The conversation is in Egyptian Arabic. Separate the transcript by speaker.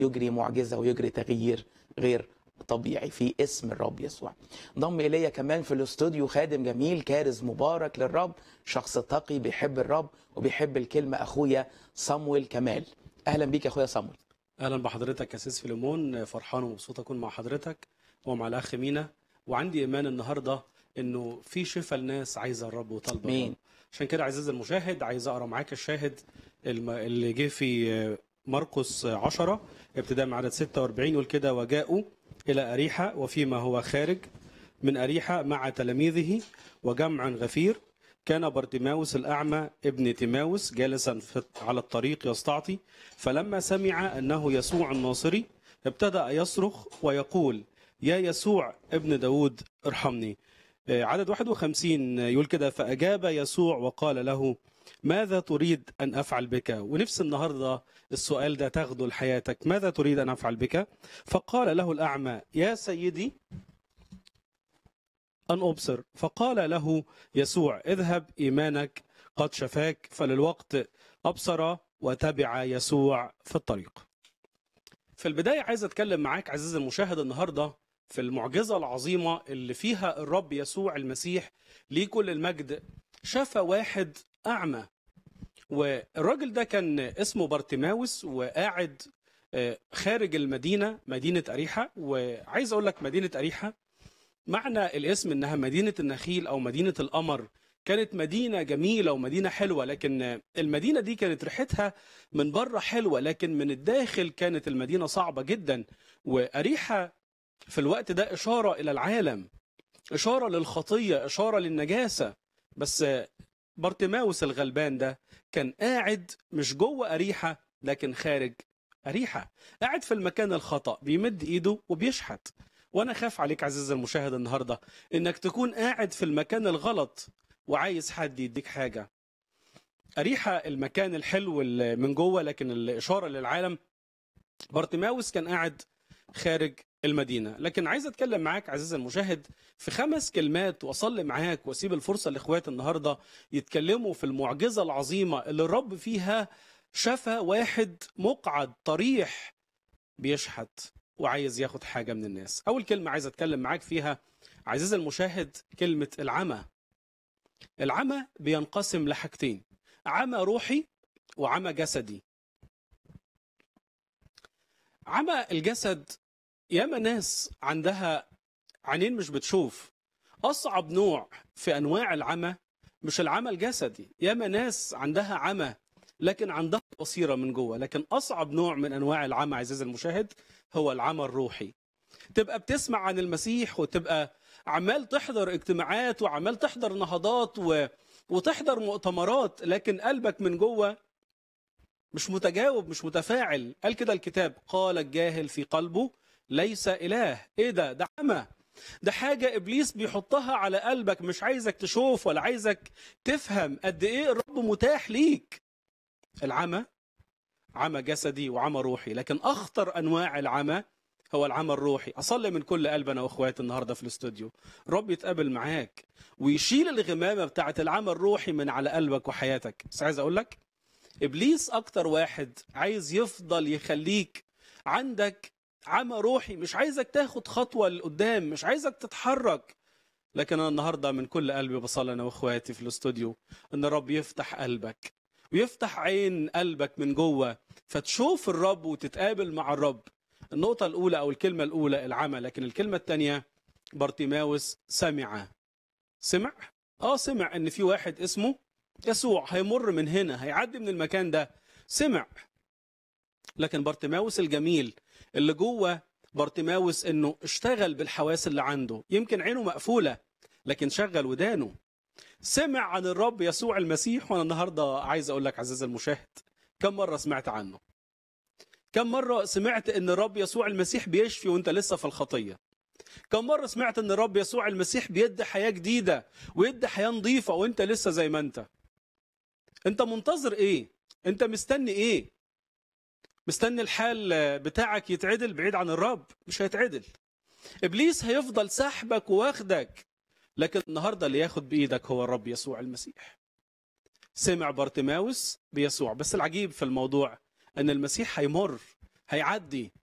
Speaker 1: يجري معجزة ويجري تغيير غير طبيعي في اسم الرب يسوع ضم إلي كمان في الاستوديو خادم جميل كارز مبارك للرب شخص تقي بيحب الرب وبيحب الكلمة أخويا صمويل كمال أهلا بيك يا أخويا صمويل
Speaker 2: اهلا بحضرتك يا سيس فيليمون فرحان ومبسوط اكون مع حضرتك ومع الاخ مينا وعندي ايمان النهارده انه في شفاء الناس عايزه الرب وطالبه
Speaker 1: مين؟
Speaker 2: الرب. عشان كده عزيزي المشاهد عايز اقرا معاك الشاهد الم- اللي جه في مرقس 10 ابتداء من عدد 46 يقول كده وجاءوا الى اريحه وفيما هو خارج من اريحه مع تلاميذه وجمع غفير كان بارتيماوس الأعمى ابن تيماوس جالسا في- على الطريق يستعطي فلما سمع أنه يسوع الناصري ابتدأ يصرخ ويقول يا يسوع ابن داود ارحمني آه، عدد 51 يقول كده فأجاب يسوع وقال له ماذا تريد أن أفعل بك ونفس النهاردة السؤال ده تاخده لحياتك ماذا تريد أن أفعل بك فقال له الأعمى يا سيدي أن أبصر فقال له يسوع اذهب إيمانك قد شفاك فللوقت أبصر وتبع يسوع في الطريق في البداية عايز أتكلم معاك عزيزي المشاهد النهاردة في المعجزة العظيمة اللي فيها الرب يسوع المسيح ليه كل المجد شفى واحد أعمى والراجل ده كان اسمه بارتيماوس وقاعد آه، خارج المدينة مدينة أريحة وعايز أقول لك مدينة أريحة معنى الاسم انها مدينه النخيل او مدينه القمر كانت مدينه جميله ومدينه حلوه لكن المدينه دي كانت ريحتها من بره حلوه لكن من الداخل كانت المدينه صعبه جدا واريحه في الوقت ده اشاره الى العالم اشاره للخطيه اشاره للنجاسه بس بارتيماوس الغلبان ده كان قاعد مش جوه اريحه لكن خارج اريحه قاعد في المكان الخطا بيمد ايده وبيشحت وانا خاف عليك عزيزي المشاهد النهارده انك تكون قاعد في المكان الغلط وعايز حد يديك حاجه اريحه المكان الحلو اللي من جوه لكن الاشاره للعالم بارتيماوس كان قاعد خارج المدينه لكن عايز اتكلم معاك عزيزي المشاهد في خمس كلمات واصلي معاك واسيب الفرصه لاخوات النهارده يتكلموا في المعجزه العظيمه اللي الرب فيها شفى واحد مقعد طريح بيشحت وعايز ياخد حاجة من الناس أول كلمة عايز أتكلم معاك فيها عزيزي المشاهد كلمة العمى العمى بينقسم لحاجتين عمى روحي وعمى جسدي عمى الجسد ياما ناس عندها عينين مش بتشوف أصعب نوع في أنواع العمى مش العمى الجسدي ياما ناس عندها عمى لكن عندها بصيرة من جوه لكن أصعب نوع من أنواع العمى عزيزي المشاهد هو العمى الروحي تبقى بتسمع عن المسيح وتبقى عمال تحضر اجتماعات وعمال تحضر نهضات و... وتحضر مؤتمرات لكن قلبك من جوه مش متجاوب مش متفاعل قال كده الكتاب قال الجاهل في قلبه ليس إله ايه ده ده عمى ده حاجة إبليس بيحطها على قلبك مش عايزك تشوف ولا عايزك تفهم قد إيه الرب متاح ليك العمى عمى جسدي وعمى روحي لكن اخطر انواع العمى هو العمى الروحي اصلي من كل قلب انا واخواتي النهارده في الاستوديو رب يتقابل معاك ويشيل الغمامه بتاعه العمى الروحي من على قلبك وحياتك بس عايز اقول لك ابليس اكتر واحد عايز يفضل يخليك عندك عمى روحي مش عايزك تاخد خطوه لقدام مش عايزك تتحرك لكن انا النهارده من كل قلبي بصلي انا واخواتي في الاستوديو ان الرب يفتح قلبك ويفتح عين قلبك من جوه فتشوف الرب وتتقابل مع الرب النقطة الأولى أو الكلمة الأولى العمى لكن الكلمة الثانية بارتيماوس سمع سمع؟ آه سمع إن في واحد اسمه يسوع هيمر من هنا هيعدي من المكان ده سمع لكن بارتيماوس الجميل اللي جوه بارتيماوس إنه اشتغل بالحواس اللي عنده يمكن عينه مقفولة لكن شغل ودانه سمع عن الرب يسوع المسيح وانا النهارده عايز اقول لك عزيزي المشاهد كم مره سمعت عنه كم مره سمعت ان الرب يسوع المسيح بيشفي وانت لسه في الخطيه كم مره سمعت ان الرب يسوع المسيح بيدي حياه جديده ويدي حياه نظيفه وانت لسه زي ما انت انت منتظر ايه انت مستني ايه مستني الحال بتاعك يتعدل بعيد عن الرب مش هيتعدل ابليس هيفضل سحبك واخدك لكن النهارده اللي ياخد بايدك هو الرب يسوع المسيح سمع بارتيماوس بيسوع بس العجيب في الموضوع ان المسيح هيمر هيعدي